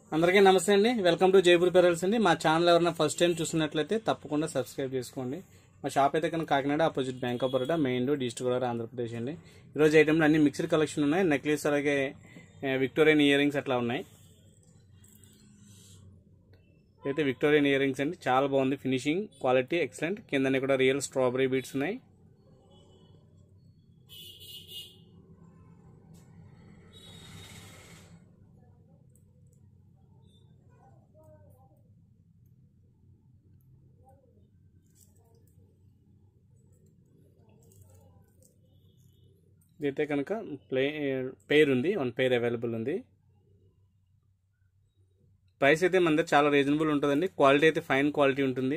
అందరికీ నమస్తే అండి వెల్కమ్ టు జైపూర్ పెరల్స్ అండి మా ఛానల్ ఎవరైనా ఫస్ట్ టైం చూస్తున్నట్లయితే తప్పకుండా సబ్స్క్రైబ్ చేసుకోండి మా షాప్ అయితే కనుక Kakinada opposite Bank of Baroda main road East Godavari Andhra Pradesh అండి ఈరోజు ఐటెంలో అన్ని మిక్స్డ్ కలెక్షన్ ఉన్నాయి నెక్లెస్ అలాగే ఆ, విక్టోరియన్ ఇయర్ రింగ్స్ అట్లా ఉన్నాయి అయితే విక్టోరియన్ ఇయర్ రింగ్స్ అండి చాలా బాగుంది ఫినిషింగ్ క్వాలిటీ ఎక్సలెంట్ కిందనే కూడా రియల్ స్ట్రాబెరీ బీట్స్ ఉన్నాయి ఇదైతే కనుక ప్లే పేర్ ఉంది వన్ పేర్ అవైలబుల్ ఉంది ప్రైస్ అయితే మన దగ్గర చాలా రీజనబుల్ ఉంటుందండి క్వాలిటీ అయితే ఫైన్ క్వాలిటీ ఉంటుంది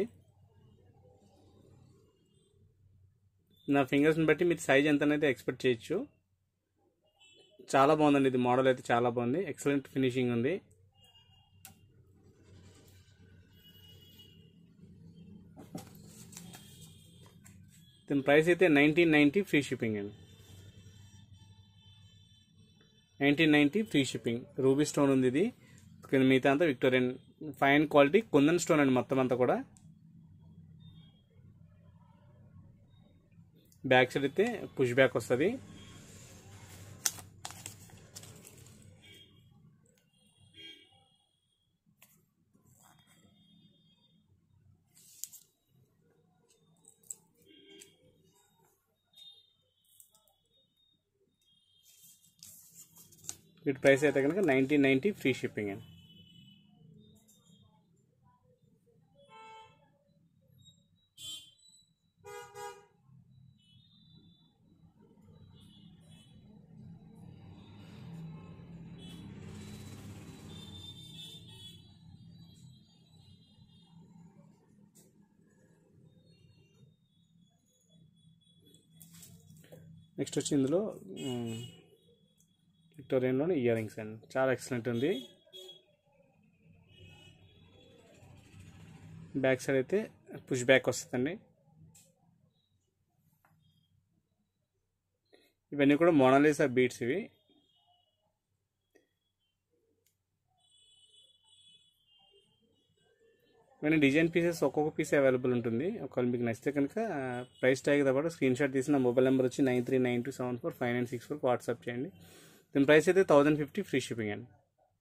నా ఫింగర్స్ని బట్టి మీరు సైజ్ ఎంత అయితే ఎక్స్పెక్ట్ చేయొచ్చు చాలా బాగుందండి ఇది మోడల్ అయితే చాలా బాగుంది ఎక్సలెంట్ ఫినిషింగ్ ఉంది దీని ప్రైస్ అయితే నైన్టీన్ నైంటీ ఫ్రీ షిప్పింగ్ అండి nineteen ninety free shipping ruby stone ఉంది ఇది కింద మిగతా అంతా Victorian fine quality kundan stone అండి మొత్తం అంతా కూడా బ్యాక్ సైడ్ అయితే పుష్ బ్యాక్ వస్తుంది వీటి ప్రైస్ అయితే కనుక నైన్టీన్ నైంటీ ఫ్రీ షిప్పింగ్ అండి నెక్స్ట్ వచ్చి ఇందులో మ్, విక్టోరియన్లోని ఇయర్ రింగ్స్ అండి చాలా ఎక్సలెంట్ ఉంది బ్యాక్ సైడ్ అయితే పుష్ బ్యాక్ వస్తుందండి ఇవన్నీ కూడా మోనాలిసా బీట్స్ ఇవి ఇవన్నీ డిజైన్ పీసెస్ ఒక్కొక్క పీస్ అవైలబుల్ ఉంటుంది ఒకవేళ మీకు నచ్చితే కనుక ప్రైస్ ట్యాగ్ పాటు స్క్రీన్ షాట్ తీసిన మొబైల్ నెంబర్ వచ్చి nine three nine two seven four five nine six four WhatsApp చేయండి దీని ప్రైస్ అయితే థౌజండ్ ఫిఫ్టీ ఫ్రీ షిప్పింగ్ అండి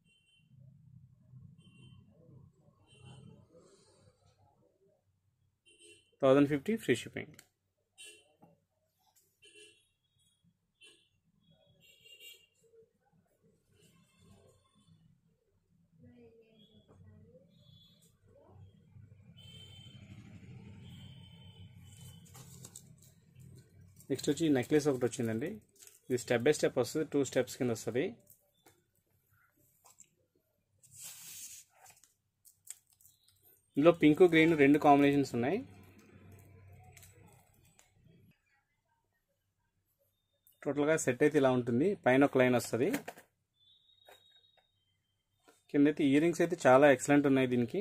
thousand fifty free shipping next వచ్చి నెక్లెస్ ఒకటి వచ్చిందండి ఇది స్టెప్ బై స్టెప్ వస్తుంది టూ స్టెప్స్ కింద వస్తుంది ఇందులో పింక్ గ్రీన్ రెండు కాంబినేషన్స్ ఉన్నాయి టోటల్గా సెట్ అయితే ఇలా ఉంటుంది పైన ఒక లైన్ వస్తుంది కింద అయితే ఇయర్ రింగ్స్ అయితే చాలా ఎక్సలెంట్ ఉన్నాయి దీనికి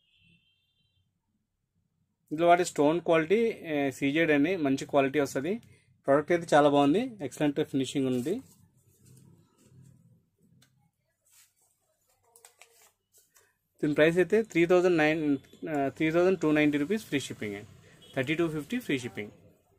ఇందులో వాటి స్టోన్ క్వాలిటీ సీజెడ్ అని మంచి క్వాలిటీ వస్తుంది ప్రోడక్ట్ అయితే చాలా బాగుంది ఎక్సలెంట్ ఫినిషింగ్ ఉంది దీని ప్రైస్ అయితే three thousand nine three thousand two ninety rupees free shipping అండి thirty two fifty free shipping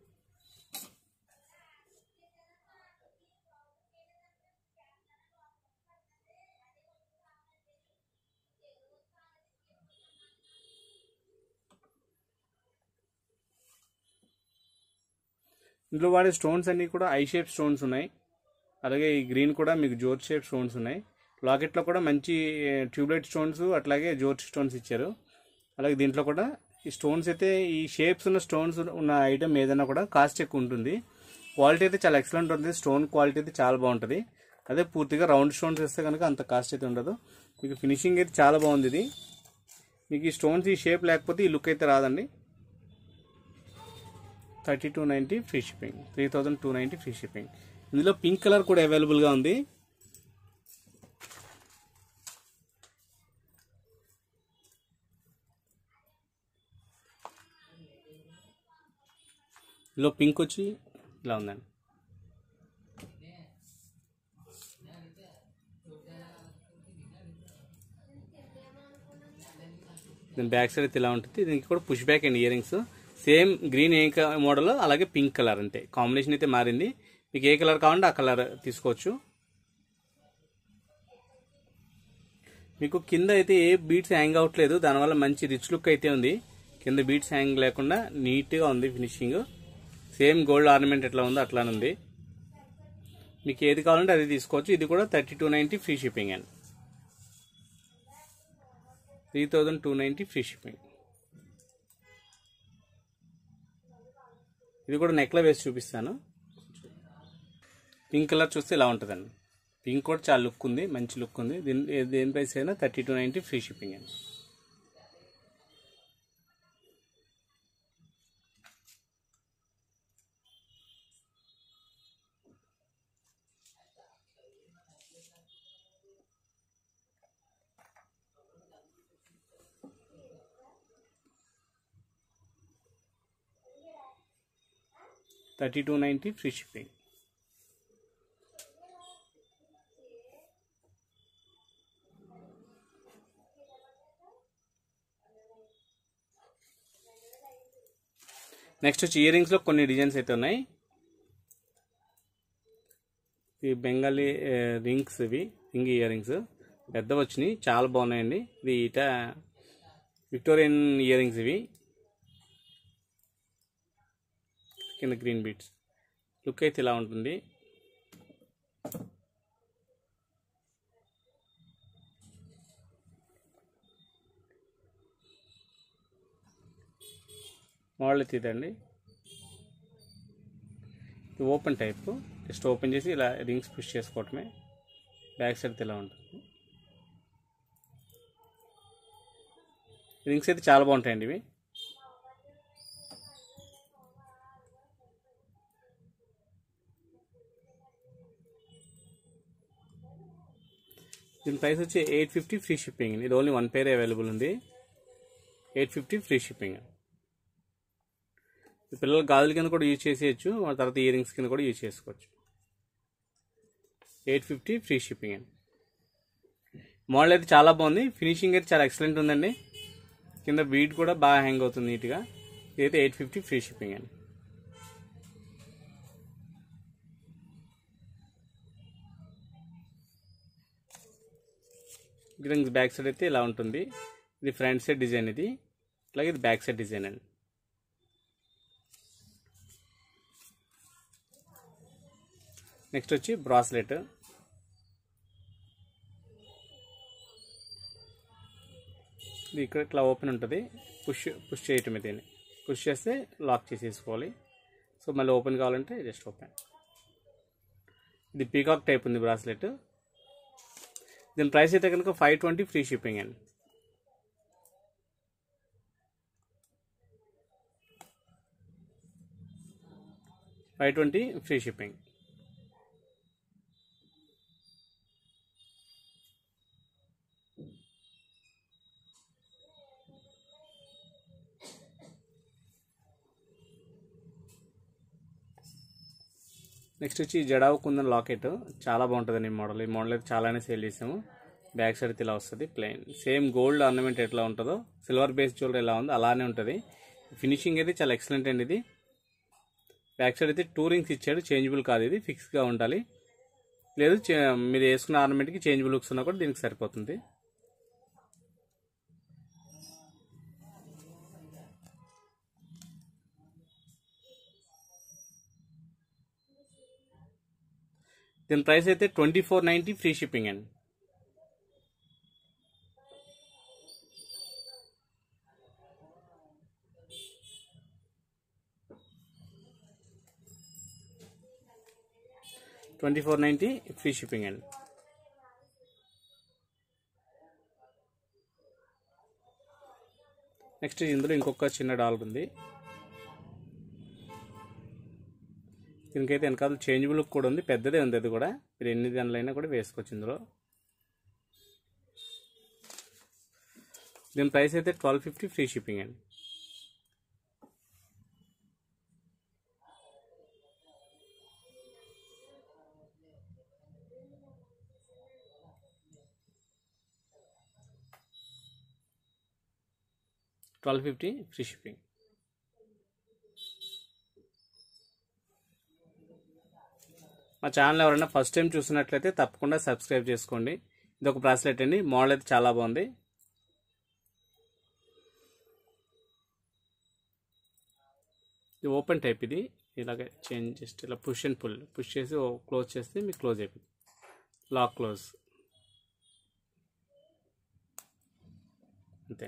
ఇందులో వాడే స్టోన్స్ అన్నీ కూడా ఐ షేప్ స్టోన్స్ ఉన్నాయి అలాగే ఈ గ్రీన్ కూడా మీకు జోర్జ్ షేప్ స్టోన్స్ ఉన్నాయి లాకెట్లో కూడా మంచి ట్యూబ్లైట్ స్టోన్స్ అట్లాగే జోర్జ్ స్టోన్స్ ఇచ్చారు అలాగే దీంట్లో కూడా ఈ స్టోన్స్ అయితే ఈ షేప్స్ ఉన్న స్టోన్స్ ఉన్న ఐటమ్ ఏదైనా కూడా కాస్ట్ ఎక్కువ ఉంటుంది క్వాలిటీ అయితే చాలా ఎక్సలెంట్ ఉంటుంది స్టోన్ క్వాలిటీ అయితే చాలా బాగుంటుంది అదే పూర్తిగా రౌండ్ స్టోన్స్ వేస్తే కనుక అంత కాస్ట్ అయితే ఉండదు మీకు ఫినిషింగ్ అయితే చాలా బాగుంది ఇది మీకు ఈ స్టోన్స్ ఈ షేప్ లేకపోతే ఈ లుక్ అయితే రాదండి thirty two ninety free shipping three thousand two ninety free shipping ఇందులో పింక్ కలర్ కూడా అవైలబుల్గా ఉంది ఇందులో పింక్ వచ్చి ఇలా ఉందండి దీని బ్యాక్ సైడ్ అయితే ఇలా ఉంటుంది దీనికి కూడా push back and earrings same green ఏ మోడల్ అలాగే పింక్ కలర్ అంతే కాంబినేషన్ అయితే మారింది మీకు ఏ కలర్ కావాలంటే ఆ కలర్ తీసుకోవచ్చు మీకు కింద అయితే ఏ బీట్స్ హ్యాంగ్ అవ్వట్లేదు దానివల్ల మంచి రిచ్ లుక్ అయితే ఉంది కింద బీట్స్ హ్యాంగ్ లేకుండా నీట్గా ఉంది ఫినిషింగ్ సేమ్ గోల్డ్ ఆర్నమెంట్ ఎట్లా ఉందో అట్లానే ఉంది మీకు ఏది కావాలంటే అది తీసుకోవచ్చు ఇది కూడా thirty two ninety free shipping అండి three thousand two ninety free shipping ఇది కూడా నెక్లో వేసి చూపిస్తాను పింక్ కలర్ చూస్తే ఇలా ఉంటుందండి పింక్ కూడా చాలా లుక్ ఉంది మంచి లుక్ ఉంది దీని దేని ప్రైస్ అయినా thirty two ninety free shipping అండి thirty two ninety free shipping next వచ్చి ఇయర్ రింగ్స్లో కొన్ని డిజైన్స్ అయితే ఉన్నాయి ఈ బెంగాలీ రింగ్స్ ఇవి రింగ్ ఇయర్ రింగ్స్ పెద్దవి వచ్చినాయి చాలా బాగున్నాయండి ఇది ఇట విక్టోరియన్ ఇయర్ రింగ్స్ ఇవి కింద గ్రీన్ బీట్స్ లుక్ అయితే ఇలా ఉంటుంది మోడల్ అయితే ఇదండి ఇది ఓపెన్ టైప్ జస్ట్ ఓపెన్ చేసి ఇలా రింగ్స్ పుష్ చేసుకోవటమే బ్యాక్ సైడ్ ఇలా ఉంటుంది రింగ్స్ అయితే చాలా బాగుంటాయండి ఇవి దీని ప్రైస్ వచ్చి ఎయిట్ ఫిఫ్టీ ఫ్రీ షిప్పింగ్ ఇది ఓన్లీ వన్ పేర్ అవైలబుల్ ఉంది ఎయిట్ ఫిఫ్టీ ఫ్రీ షిప్పింగ్ పిల్లలు గాజుల కింద కూడా యూజ్ చేసేయచ్చు తర్వాత ఇయర్ రింగ్స్ కింద కూడా యూజ్ చేసుకోవచ్చు ఎయిట్ ఫిఫ్టీ ఫ్రీ షిప్పింగ్ అండి మోడల్ అయితే చాలా బాగుంది ఫినిషింగ్ అయితే చాలా ఎక్సలెంట్ ఉందండి కింద బీట్ కూడా బాగా హ్యాంగ్ అవుతుంది నీట్గా ఇదైతే ఎయిట్ ఫిఫ్టీ ఫ్రీ షిప్పింగ్ అండి రింగ్స్ బ్యాక్ సైడ్ అయితే ఇలా ఉంటుంది ఇది ఫ్రంట్ సైడ్ డిజైన్ ఇది అలాగే ఇది బ్యాక్ సైడ్ డిజైన్ అండి నెక్స్ట్ వచ్చి బ్రాస్లెట్ ఇది ఇక్కడ ఇట్లా ఓపెన్ ఉంటుంది పుష్ పుష్ చేయటం దీన్ని పుష్ చేస్తే లాక్ చేసేసుకోవాలి సో మళ్ళీ ఓపెన్ కావాలంటే జస్ట్ ఓపెన్ ఇది పీకాక్ టైప్ ఉంది బ్రాస్లెట్ దీని ప్రైస్ అయితే కనుక ఫైవ్ ట్వంటీ ఫ్రీ షిప్పింగ్ అండి five twenty free shipping next వచ్చి జడావు కుందన్ లాకెట్ చాలా బాగుంటుంది ఈ మోడల్ ఈ మోడల్ అయితే చాలానే సేల్ చేసాము బ్యాక్ సైడ్ ఇలా వస్తుంది ప్లెయిన్ సేమ్ గోల్డ్ ఆర్నమెంట్ ఎట్లా ఉంటుందో సిల్వర్ బేస్ జ్యువెలరీ ఎలా ఉందో అలానే ఉంటుంది ఫినిషింగ్ అయితే చాలా ఎక్సలెంట్ అండి ఇది బ్యాక్ సైడ్ అయితే టూ రింగ్స్ ఇచ్చాడు చేంజబుల్ కాదు ఇది ఫిక్స్గా ఉండాలి లేదు చే- మీరు వేసుకున్న ఆర్నమెంట్కి చేంజబుల్ లుక్స్ ఉన్నా కూడా దీనికి సరిపోతుంది దీని ప్రైస్ అయితే twenty four ninety free shipping అండి twenty four ninety free shipping అండి నెక్స్ట్ ఇందులో ఇంకొక చిన్న డాలర్ ఉంది దీనికైతే వెనకాల చేంజబుల్ కూడా ఉంది పెద్దదే ఉంది అది కూడా మీరు ఎన్ని దానిలైనా కూడా వేసుకోవచ్చు ఇందులో దీని ప్రైస్ అయితే ట్వెల్వ్ ఫిఫ్టీ ఫ్రీ షిప్పింగ్ అండి ట్వెల్వ్ ఫిఫ్టీ ఫ్రీ షిప్పింగ్ మా ఛానల్ ఎవరైనా ఫస్ట్ టైం చూసినట్లయితే తప్పకుండా సబ్స్క్రైబ్ చేసుకోండి ఇది ఒక బ్రాస్లెట్ అండి మోడల్ అయితే చాలా బాగుంది ఇది ఓపెన్ టైప్ ఇది ఇలాగే చేంజ్ జస్ట్ ఇలా పుష్ అండ్ పుల్ పుష్ చేసి క్లోజ్ చేస్తే మీకు క్లోజ్ అయిపోయింది లాక్ క్లోజ్ అంతే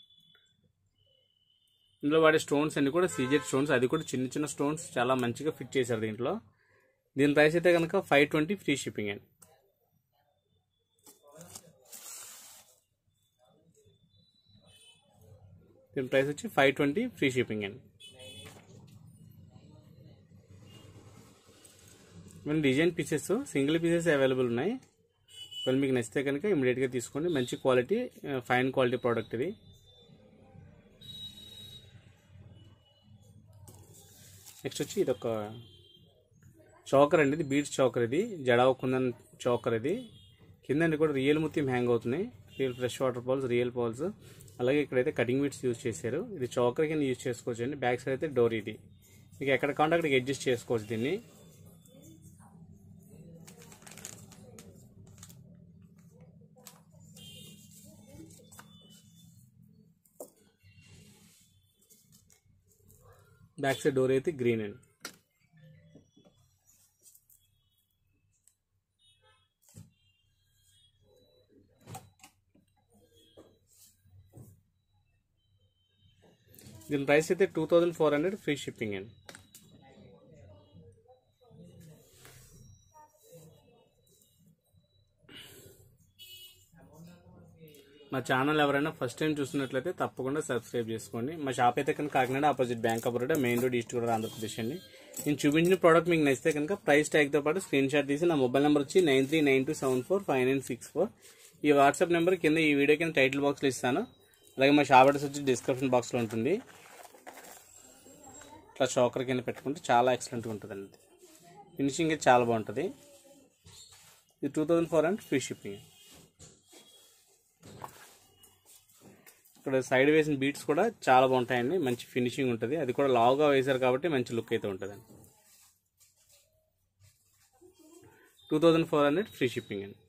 ఇందులో వాడే స్టోన్స్ అన్ని కూడా సీజెడ్ స్టోన్స్ అది కూడా చిన్న చిన్న స్టోన్స్ చాలా మంచిగా ఫిట్ చేశారు దీంట్లో దీని ప్రైస్ అయితే కనుక ఫైవ్ ట్వంటీ ఫ్రీ షిప్పింగ్ అండి దీని ప్రైస్ వచ్చి ఫైవ్ ట్వంటీ ఫ్రీ షిప్పింగ్ అండి మన design pieces single pieces available ఉన్నాయి ఒకవేళ మీకు నచ్చితే కనుక ఇమీడియట్గా తీసుకోండి మంచి క్వాలిటీ ఫైన్ క్వాలిటీ ప్రోడక్ట్ ఇది నెక్స్ట్ వచ్చి ఇది ఒక చౌకర్ అండి ఇది బీడ్స్ చౌకర్ ఇది జడావు కుందన్ చౌకర్ ఇది కింద కూడా రియల్ ముత్యం హ్యాంగ్ అవుతున్నాయి real fresh water balls real balls అలాగే ఇక్కడైతే కటింగ్ బీడ్స్ యూజ్ చేశారు ఇది చౌకర్ కింద యూజ్ చేసుకోవచ్చు అండి బ్యాక్ సైడ్ అయితే డోర్ ఇది మీకు ఎక్కడ కావాలంటే అక్కడికి అడ్జస్ట్ చేసుకోవచ్చు దీన్ని బ్యాక్ సైడ్ డోర్ అయితే గ్రీన్ అండి దీని ప్రైస్ అయితే two thousand four hundred free shipping అండి మా ఛానల్ ఎవరైనా ఫస్ట్ టైం చూస్తున్నట్లయితే తప్పకుండా సబ్స్క్రైబ్ చేసుకోండి మా షాప్ అయితే కనుక Kakinada opposite Bank of Baroda main road East Godavari Andhra Pradesh అండి నేను చూపించిన ప్రోడక్ట్ మీకు నచ్చితే కనుక ప్రైస్ ట్యాగ్తో పాటు స్క్రీన్ షాట్ తీసి నా మొబైల్ నెంబర్ వచ్చి nine three nine two seven four five nine six four ఈ వాట్సాప్ నెంబర్ కింద ఈ వీడియో కింద టైటిల్ బాక్స్లో ఇస్తాను అలాగే మా షాప్ అడ్రస్ వచ్చి డిస్క్రిప్షన్ బాక్స్లో ఉంటుంది ఇట్లా చోకర్ కింద పెట్టుకుంటే చాలా ఎక్సలెంట్గా ఉంటుందండి ఫినిషింగ్ అయితే చాలా బాగుంటుంది ఇది two thousand four hundred free shipping ఇక్కడ సైడ్ వేసిన బీట్స్ కూడా చాలా బాగుంటాయండి మంచి ఫినిషింగ్ ఉంటుంది అది కూడా లావుగా వేశారు కాబట్టి మంచి లుక్ అయితే ఉంటుందండి two thousand four hundred free shipping అండి